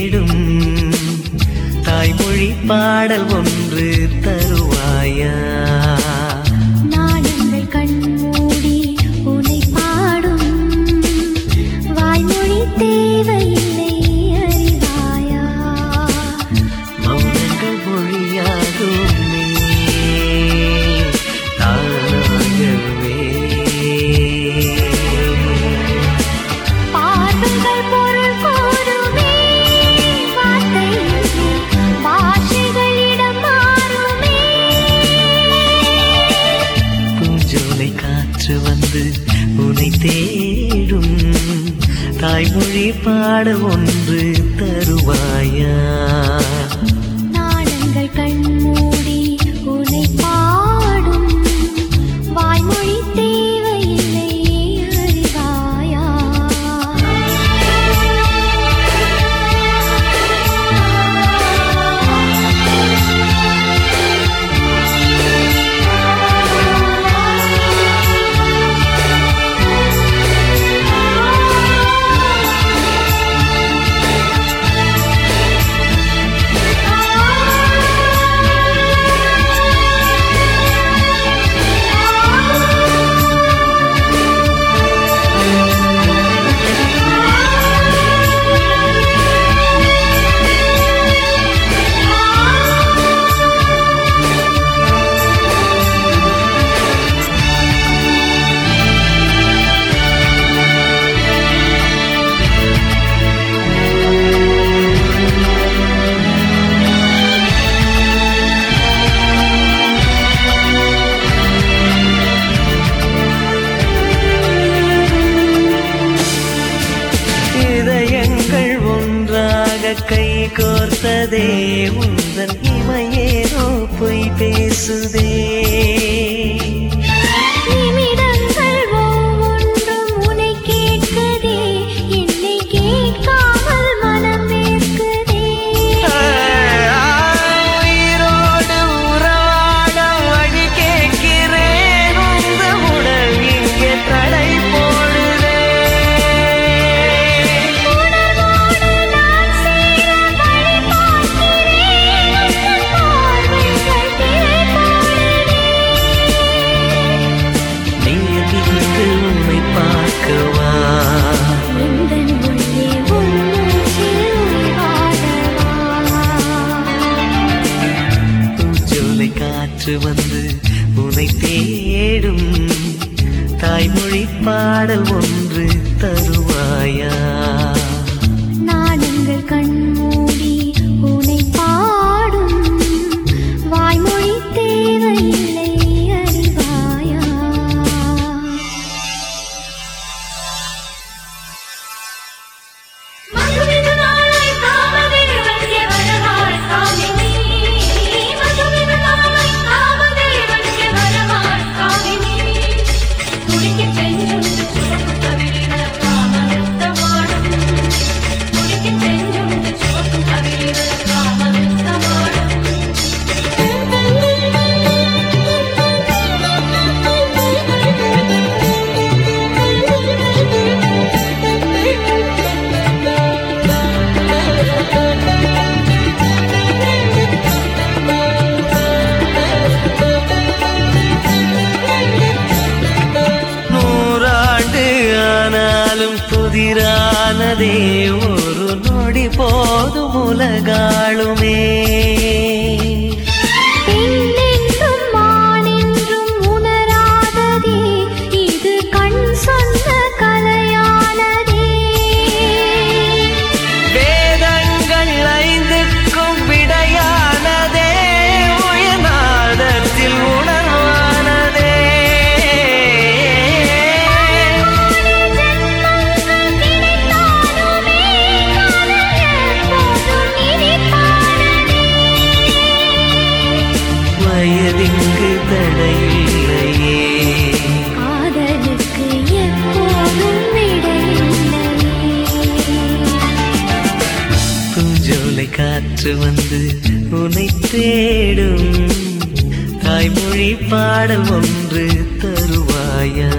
தேடும் தாய்மொழி பாடல் ஒன்று தருவாயா நாணங்கள் கண்மூடி உனை பாடும் வாய்மொழி தேவையில்லை அறிவாயா மௌனங்கள் மொழியாகுமே தானாகவே பார்வைகள் பொருள் கூறுமே வார்த்தையின்றி பாஷைகளிடம் மாறுமே பூஞ்சோலை காற்று வந்து உனை தேடும் தாய்மொழி பாடல் ஒன்று தருவாயா நாணங்கள் கண்மூடி உனை பாடும் வாய்மொழி தேவையில்லை அறிவாயா இதயங்கள் ஒன்றாக கை கோர்த்ததே உந்தன் இமையேனோ பொய் பேசுதே நிமிடங்கள் ஒவ்வொன்றும் உன்னை கேட்குதே என்னை கேட்காமல் மனம் வேர்க்குதே உயிரோடு உறவாட வழி கேட்கிறேன் உந்த உடல் இங்கே தடை போடுதே உணர்வோடு நான் சேர வழி பார்க்கிறேன் உந்தன் பார்வைகள் திரை போடுதே நேர்ந்து உன்னை பார்க்கவா எந்தன் உள்ளே உன் மூச்சில் உயிராடவா பூஞ்சோலை காற்று வந்து உன்னை தேடும் தாய்மொழி பாடல் ஒன்று தருவாயா நாணங்கள் கண்மூடி உனை பாடும் வாய்மொழி தேவையில்லை அறிவாயா மதுவிது நாளை காமதில் வந்திய வரவாள் காமினி மதுவிது நாளை காமதில் வந்திய வரவாள் காமினி துடிக்கச் சென்றுண்டு சுவப்பு கவிழிட காமவித்தமாடும் துடிக்கச் சென்றுண்டு சுவப்பு கவிழிட நூறாண்டு ஆனாலும் புதிரானதே ஒரு நொடி போதும் உலகாளுமே பெண்ணென்றும் மானென்றும் உணராததே இது கண் சொன்ன கலையானதே வேதங்கள் ஐந்துக்கும் விடையானதே உயர்நாதத்தில் உணர்வானதே கிடைத்தாலுமே காதல் எப்போதும் இனிப்பானதே வயதிங்கு தடையில்லையே காதலுக்கு எப்போதும் விடையில்லையே பூஞ்சோலை காற்று வந்து உன்னை தேடும் தாய்மொழி பாடல் ஒன்று தருவாயா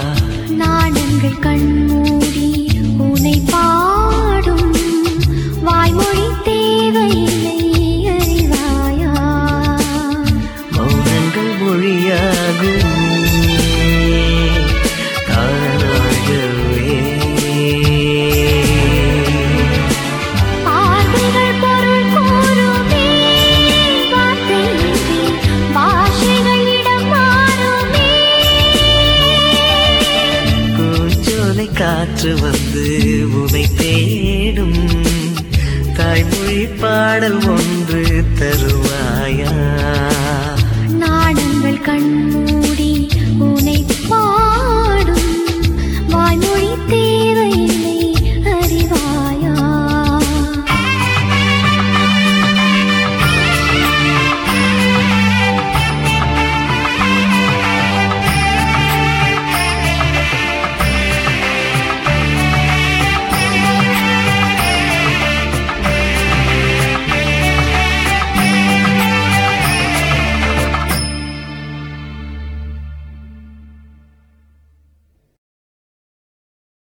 நாணங்கள் கண்மூடி உனை பாடும் தாய்மொழி பாடல் ஒன்று தருவாயா